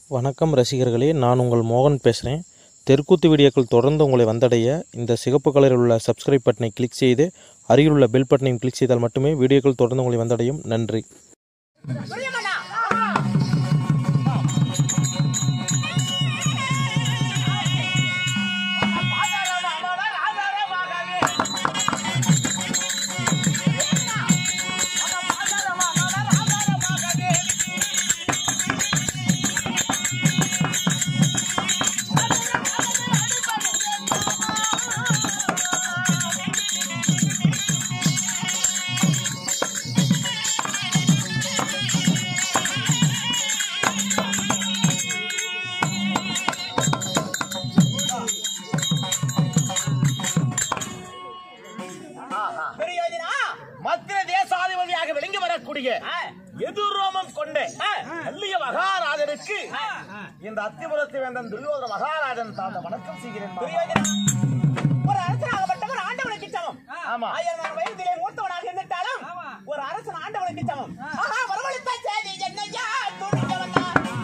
வணக்கம் ரசிகர்களே நான் உங்கள் மோகன் பேசுகிறேன் தெற்குத்து வீடியோக்கள் தொடர்ந்து உங்களை வந்தடைய இந்த சிகப்பு கலரில் உள்ள சப்ஸ்கிரைப் பட்டனை கிளிக் செய்து அருகில் உள்ள பெல் பட்டனையும் கிளிக் செய்தால் மட்டுமே வீடியோக்கள் தொடர்ந்து உங்களை வந்தடையும் நன்றி துரியமண்ணா துரியோதனா மத்திர தேசாதிபதியாக விளங்கி வரக்கூடிய எதிரோமம் கொண்ட கல்லிய மகாராஜனுக்கு இந்த அத்திபுரத்தை வேந்தன் துரியோதன மகாராஜன் தாழ்ந்த வணக்கம் செய்கிறேன் மாமா. துரியோதனா ஒரு அரசனாகப்பட்டவர் ஆண்டவனுக்கு சமம் ஆமா. ஆயிரம் வயதிலே மூத்தவனாக இருந்துட்டாலும் ஒரு அரசன் ஆண்டவனுக்கு சமம் ஆஹா வரவழைத்த செய்தி என்னையா துணிந்தவனா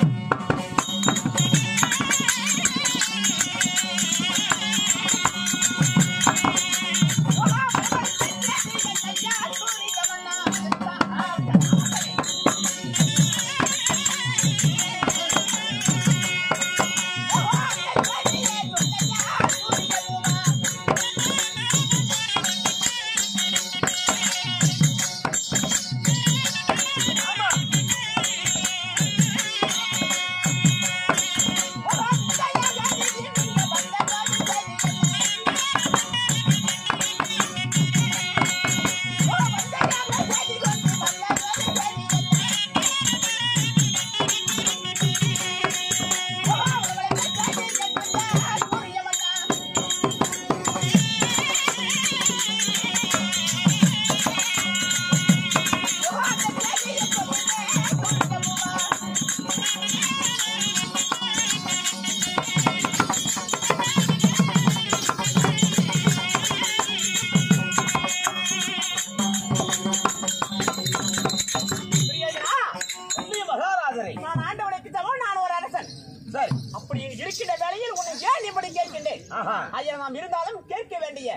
துரியோதனா, கல்லிய மகாராஜரை நான் ஆண்டவனுக்கு சமம் நான் ஒரு அரசன் சரி அப்படி இருக்கின்ற வேளையில் உன்னை ஏன் இப்படி கேட்கின்றேன் ஆஹா. ஐயா நாம் இருந்தாலும் கேட்க வேண்டிய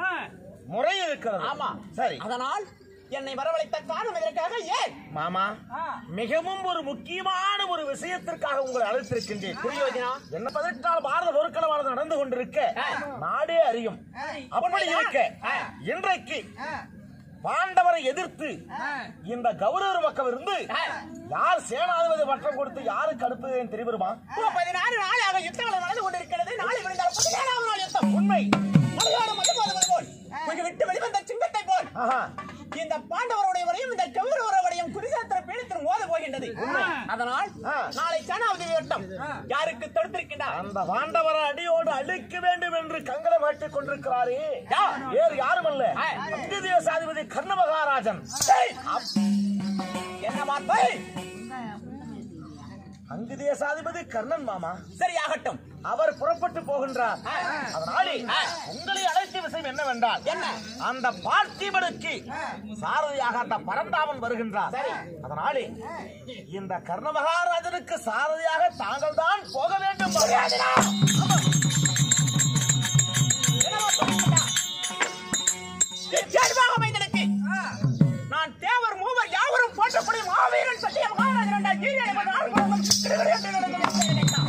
முறை இருக்கிறது ஆமா சரி அதனால் என்னை வரவழைத்த காரணம் இதற்காக ஏன் மாமா மிகவும் ஒரு முக்கியமான ஒரு விஷயத்திற்காக உங்களை அழைத்திருக்கின்றேன் துரியோதனா என்ன பதினெட்டால் பாரத போர்க்களமானது நடந்து கொண்டிருக்க நாடே அறியும் அப்படி இருக்க இன்றைக்கு பாண்டவரை எதிர்த்து இந்த கௌரவ பக்கம் இருந்து யார் சேனாதிபதி பட்டம் கொடுத்து யாருக்கு அனுப்புகிறேன் தெரியுமா ஓ, பதினாறு நாளாக யுத்தங்கள் நடந்து கொண்டிருக்கிறது நாளை விழுந்தால் பதினேழாம் நாள் யுத்தம் உண்மை மலையாளம் மதுபாதம் போல் கொஞ்சம் விட்டு வெளிவந்த சிங்கத்தை போல் ஆஹா இந்த பாண்டவருடைய வரையும் இந்த கௌரவரையும் குருசாத்திர பீடத்தில் மோத போகின்றது அதனால் ஆ. நாளை சேனாதிபதி யுத்தம் யாருக்கு தொடுத்திருக்கின்றார் அந்த பாண்டவரை அடியோடு அழிக்க வேண்டும் என்று கங்கணம் கட்டிக் கொண்டிருக்கிறாரே யார்? வேறு யாரும் அல்ல ஆ. அங்கு தேசாதிபதி கர்ண மகாராஜன் என்ன வார்த்தை அங்கு தேசாதிபதி கர்ணன் மாமா சரியாகட்டும் அவர் புறப்பட்டு போகின்றார் ஆ. அதனாலே ஆ. உங்களை அழைத்த விஷயம் என்னவென்றால் என்ன? அந்த பார்த்திபனுக்கு சாரதியாக அந்த பரந்தாமன் வருகின்றார் சரி. அதனாலே இந்த கர்ண மகாராஜனுக்கு சாரதியாக தாங்கள் தான் போக வேண்டும் மகாராஜனா. என்னவா சொல்லுகின்றார்? நிச்சயமாக மைந்தனுக்கு நான் தேவர் மூவர் யாவரும் போற்றக்கூடிய மாவீரன் சத்திய மகாராஜன் என்ற ஈரேழு மணி நாள் முழுவதும் திருவிளையாட்டு நடந்து நினைத்தான்.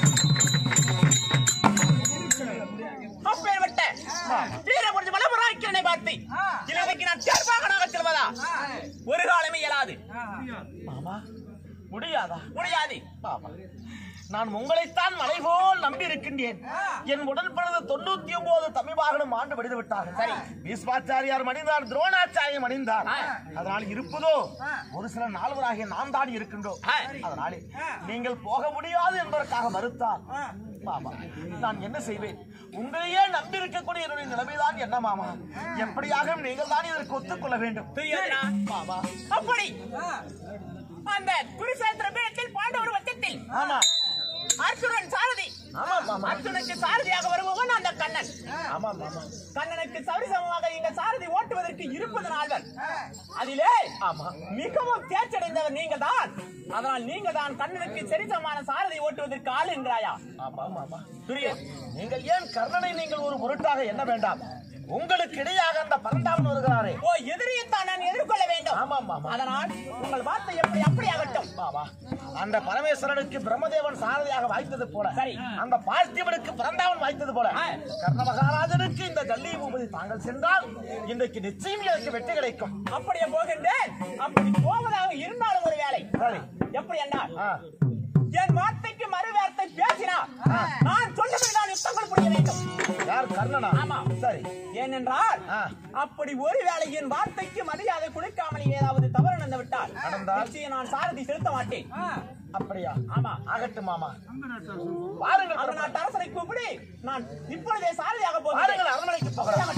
அப்பேற்பட்ட வீரபுரிஞ்சு மலபுராய்க்கிறனை பார்த்து இலங்கைக்கு நான் தேர்வாகனாக செல்வதா ஒரு காலமே இயலாது மாமா முடியாதா முடியாது பாபா நான் உங்களைத்தான் மலை போல் நம்பி இருக்கின்றேன் என் உடன் பிறந்த தொண்ணூத்தி ஒன்பது தமிழ் வாகனம் ஆண்டு விடுத்து விட்டார்கள் சரி பீஸ்மாச்சாரியார் மணிந்தார் துரோணாச்சாரியம் அணிந்தார் அதனால் இருப்பதோ ஒரு சில நால்வராகிய நாம் தான் இருக்கின்றோம் அதனாலே நீங்கள் போக முடியாது என்பதற்காக மறுத்தார் மாமா நான் என்ன செய்வேன் உங்களையே நம்பி இருக்கக்கூடிய என்னுடைய நிலைமைதான் என்ன மாமா எப்படியாக நீங்கள் தான் இதற்கு ஒத்துக்கொள்ள வேண்டும் துரியோதனா. மாமா அப்படி அந்த குருசேத்திர பீடத்தில் பாண்டவர் வட்டத்தில் ஆமா அர்ஜுனன் சாரதி ஆமா மாமா அர்ஜுனுக்கு சாரதியாக வருபவன் அந்த கண்ணன் ஆமா மாமா கண்ணனுக்கு சரிசமமாக இந்த சாரதி ஓட்டுவதற்கு இருப்பது நாள்வர் அதிலே ஆமா மிகவும் தேர்ச்சடைந்தவர் நீங்க தான் அதனால் நீங்க தான் கண்ணனுக்கு சரிசமமான சாரதி ஓட்டுவது கொள்வதற்கு ஆள் என்கிறாயா ஆமா ஆமா ஆமா துரியன் நீங்கள் ஏன் கர்ணனை நீங்கள் ஒரு பொருட்டாக எண்ண வேண்டாம் உங்களுக்கு இடையாக அந்த பரந்தாமன் வருகிறாரே ஓ எதிரியைத்தான் நான் எதிர்கொள்ள வேண்டும் ஆமா ஆமா ஆமா அதனால் உங்கள் வார்த்தை எப்படி அப்படி ஆகட்டும் பாபா அந்த பரமேஸ்வரனுக்கு பிரம்மதேவன் சாரதியாக வாய்த்தது போல சரி. அந்த பார்த்திபனுக்கு பிறந்தாவன் வாய்த்தது போல ஆ. கர்ண மகாராஜனுக்கு இந்த ஜல்லி பூபதி தாங்கள் சென்றால் இன்றைக்கு நிச்சயம் எனக்கு வெற்றி கிடைக்கும் அப்படியே போகின்றேன் அப்படி போவதாக இருந்தாலும் ஒரு வேலை சரி. எப்படி என்ன ஆ. என் வார்த்தைக்கு மறு வார்த்தை பேசினார் நான் சொன்னபடி நான் யுத்தங்கள் புரிய வேண்டும் யார் கர்ணனா ஆமா. சரி ஏனென்றால் ஆ. அப்படி ஒருவேளை என் வார்த்தைக்கு மரியாதை கொடுக்காமல் ஏதாவது தவறு நடந்து விட்டால் நடந்தால்? நிச்சயம் நான் சாரதி செலுத்த மாட்டேன் அப்படியா ஆமா ஆகட்டும் மாமா பாருங்கள் அந்த பிரபு. நாட்டு அரசரை கூப்பிடி நான் இப்பொழுதே சாரதியாக போகிறேன் பாருங்கள் அரண்மனைக்கு போகிறேன்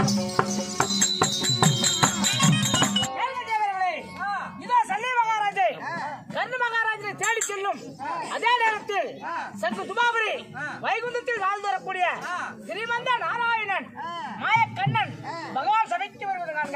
தேவர்களே, இதோ சல்லி மகாராஜை கர்ண மகாராஜனை தேடி செல்லும் அதே நேரத்தில் சங்கு சுபாபுரி வைகுந்தத்தில் வாழ்ந்து வரக்கூடிய ஸ்ரீமந்த நாராயணன் மாயக்கண்ணன் பகவான் சபைக்கு வருவது காண்க